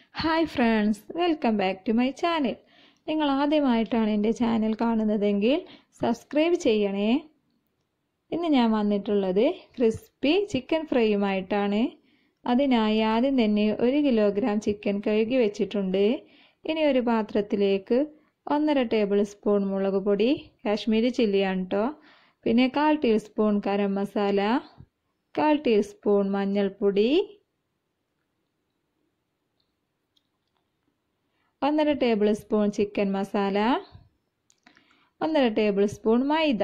hi friends welcome back to my channel നിങ്ങൾ ആദ്യമായിട്ടാണ് എൻ്റെ ചാനൽ കാണുന്നതെങ്കിൽ സബ്സ്ക്രൈബ് ചെയ്യണേ ഇന്ന് ഞാൻ വന്നിട്ടുള്ളത് ക്രിസ്പി ചിക്കൻ ഫ്രൈയുമായിട്ടാണ് അതിനായി ആദ്യം തന്നെ ഒരു കിലോഗ്രാം ചിക്കൻ കഴുകി വെച്ചിട്ടുണ്ട് ഇനി ഒരു പാത്രത്തിലേക്ക് ഒന്നര ടേബിൾ സ്പൂൺ മുളക് പൊടി കാശ്മീരി ചില്ലിയാണ് കേട്ടോ പിന്നെ കാൽ ടീസ്പൂൺ ഗരം മസാല കാൽ ടീസ്പൂൺ മഞ്ഞൾപ്പൊടി ഒന്നര ടേബിൾ സ്പൂൺ ചിക്കൻ മസാല ഒന്നര ടേബിൾ സ്പൂൺ മൈദ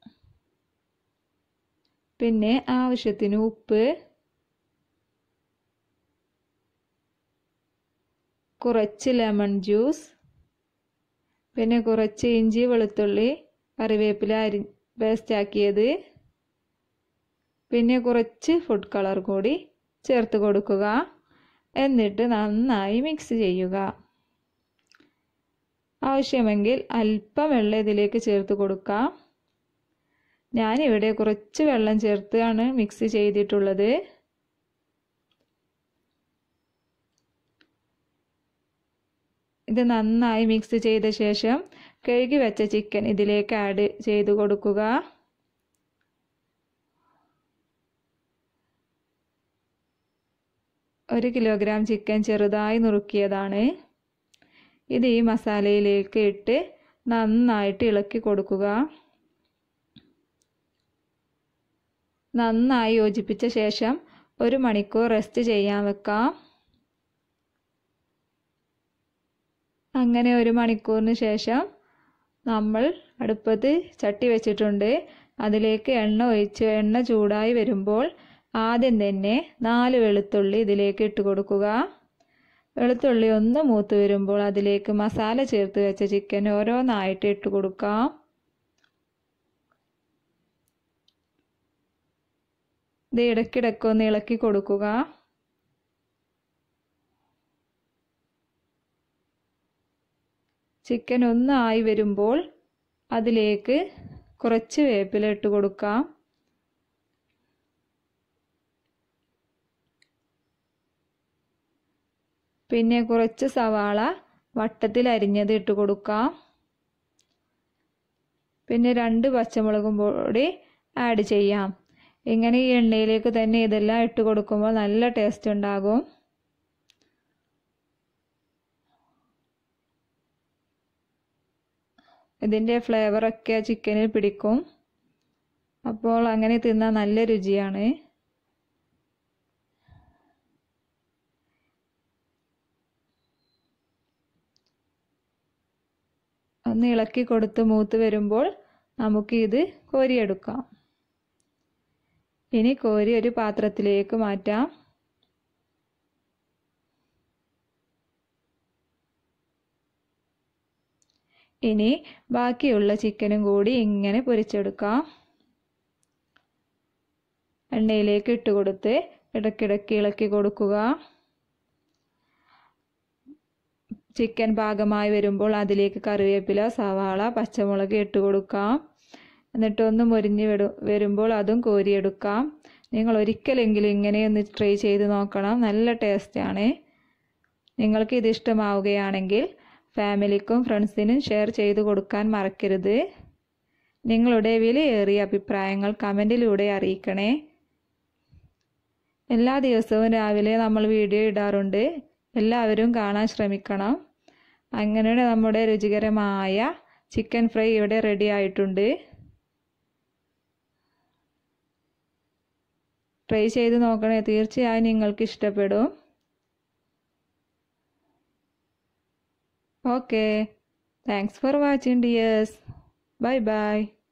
പിന്നെ ആവശ്യത്തിന് ഉപ്പ് കുറച്ച് ലെമൺ ജ്യൂസ് പിന്നെ കുറച്ച് ഇഞ്ചി വെളുത്തുള്ളി കറിവേപ്പില അരി പേസ്റ്റാക്കിയത് പിന്നെ കുറച്ച് ഫുഡ് കളർ കൂടി ചേർത്ത് കൊടുക്കുക എന്നിട്ട് നന്നായി മിക്സ് ചെയ്യുക ആവശ്യമെങ്കിൽ അല്പം വെള്ളം ഇതിലേക്ക് ചേർത്ത് കൊടുക്കാം ഞാനിവിടെ കുറച്ച് വെള്ളം ചേർത്താണ് മിക്സ് ചെയ്തിട്ടുള്ളത് ഇത് നന്നായി മിക്സ് ചെയ്ത ശേഷം കഴുകി വെച്ച ചിക്കൻ ഇതിലേക്ക് ആഡ് ചെയ്ത് കൊടുക്കുക ഒരു കിലോഗ്രാം ചിക്കൻ ചെറുതായി നുറുക്കിയതാണ് ഇത് ഈ മസാലയിലേക്ക് ഇട്ട് നന്നായിട്ട് ഇളക്കി കൊടുക്കുക നന്നായി യോജിപ്പിച്ച ശേഷം ഒരു മണിക്കൂർ റെസ്റ്റ് ചെയ്യാൻ വെക്കാം അങ്ങനെ ഒരു മണിക്കൂറിന് ശേഷം നമ്മൾ അടുപ്പത്ത് ചട്ടി വെച്ചിട്ടുണ്ട് അതിലേക്ക് എണ്ണ ഒഴിച്ച് എണ്ണ ചൂടായി വരുമ്പോൾ ആദ്യം തന്നെ നാല് വെളുത്തുള്ളി ഇതിലേക്ക് ഇട്ട് കൊടുക്കുക വെളുത്തുള്ളി ഒന്ന് മൂത്ത് വരുമ്പോൾ അതിലേക്ക് മസാല ചേർത്ത് വെച്ച ചിക്കൻ ഓരോന്നായിട്ട് ഇട്ട് കൊടുക്കാം ഇത് ഇടയ്ക്കിടയ്ക്കൊന്ന് ഇളക്കി കൊടുക്കുക ചിക്കൻ ഒന്ന് ആയി വരുമ്പോൾ അതിലേക്ക് കുറച്ച് വേപ്പില ഇട്ട് കൊടുക്കാം പിന്നെ കുറച്ച് സവാള വട്ടത്തിൽ അരിഞ്ഞത് ഇട്ട് കൊടുക്കാം പിന്നെ രണ്ട് പച്ചമുളകും പൊടി ആഡ് ചെയ്യാം ഇങ്ങനെ ഈ എണ്ണയിലേക്ക് തന്നെ ഇതെല്ലാം ഇട്ട് കൊടുക്കുമ്പോൾ നല്ല ടേസ്റ്റ് ഉണ്ടാകും ഇതിൻ്റെ ഫ്ലേവറൊക്കെ ചിക്കനിൽ പിടിക്കും അപ്പോൾ അങ്ങനെ തിന്നാൻ നല്ല രുചിയാണ് ഒന്ന് ഇളക്കി കൊടുത്ത് മൂത്ത് വരുമ്പോൾ നമുക്ക് ഇത് കോരിയെടുക്കാം ഇനി കോരി ഒരു പാത്രത്തിലേക്ക് മാറ്റാം ഇനി ബാക്കിയുള്ള ചിക്കനും കൂടി ഇങ്ങനെ പൊരിച്ചെടുക്കാം എണ്ണയിലേക്ക് ഇട്ട് കൊടുത്ത് ഇടയ്ക്കിടയ്ക്ക് ഇളക്കി കൊടുക്കുക ചിക്കൻ പാകമായി വരുമ്പോൾ അതിലേക്ക് കറിവേപ്പില സവാള പച്ചമുളക് ഇട്ട് കൊടുക്കാം എന്നിട്ട് ഒന്ന് മുരിഞ്ഞ് വിടും വരുമ്പോൾ അതും കോരിയെടുക്കാം നിങ്ങൾ ഒരിക്കലെങ്കിലും ഇങ്ങനെയൊന്ന് ട്രൈ ചെയ്ത് നോക്കണം നല്ല ടേസ്റ്റാണ് നിങ്ങൾക്ക് ഇത് ഇഷ്ടമാവുകയാണെങ്കിൽ ഫാമിലിക്കും ഫ്രണ്ട്സിനും ഷെയർ ചെയ്ത് കൊടുക്കാൻ മറക്കരുത് നിങ്ങളുടെ വിലയേറിയ അഭിപ്രായങ്ങൾ കമൻറ്റിലൂടെ അറിയിക്കണേ എല്ലാ ദിവസവും രാവിലെ നമ്മൾ വീഡിയോ ഇടാറുണ്ട് എല്ലാവരും കാണാൻ ശ്രമിക്കണം അങ്ങനെ നമ്മുടെ രുചികരമായ ചിക്കൻ ഫ്രൈ ഇവിടെ റെഡി ആയിട്ടുണ്ട് ട്രൈ ചെയ്ത് നോക്കണേ തീർച്ചയായും നിങ്ങൾക്ക് ഇഷ്ടപ്പെടും okay thanks for watching dears bye by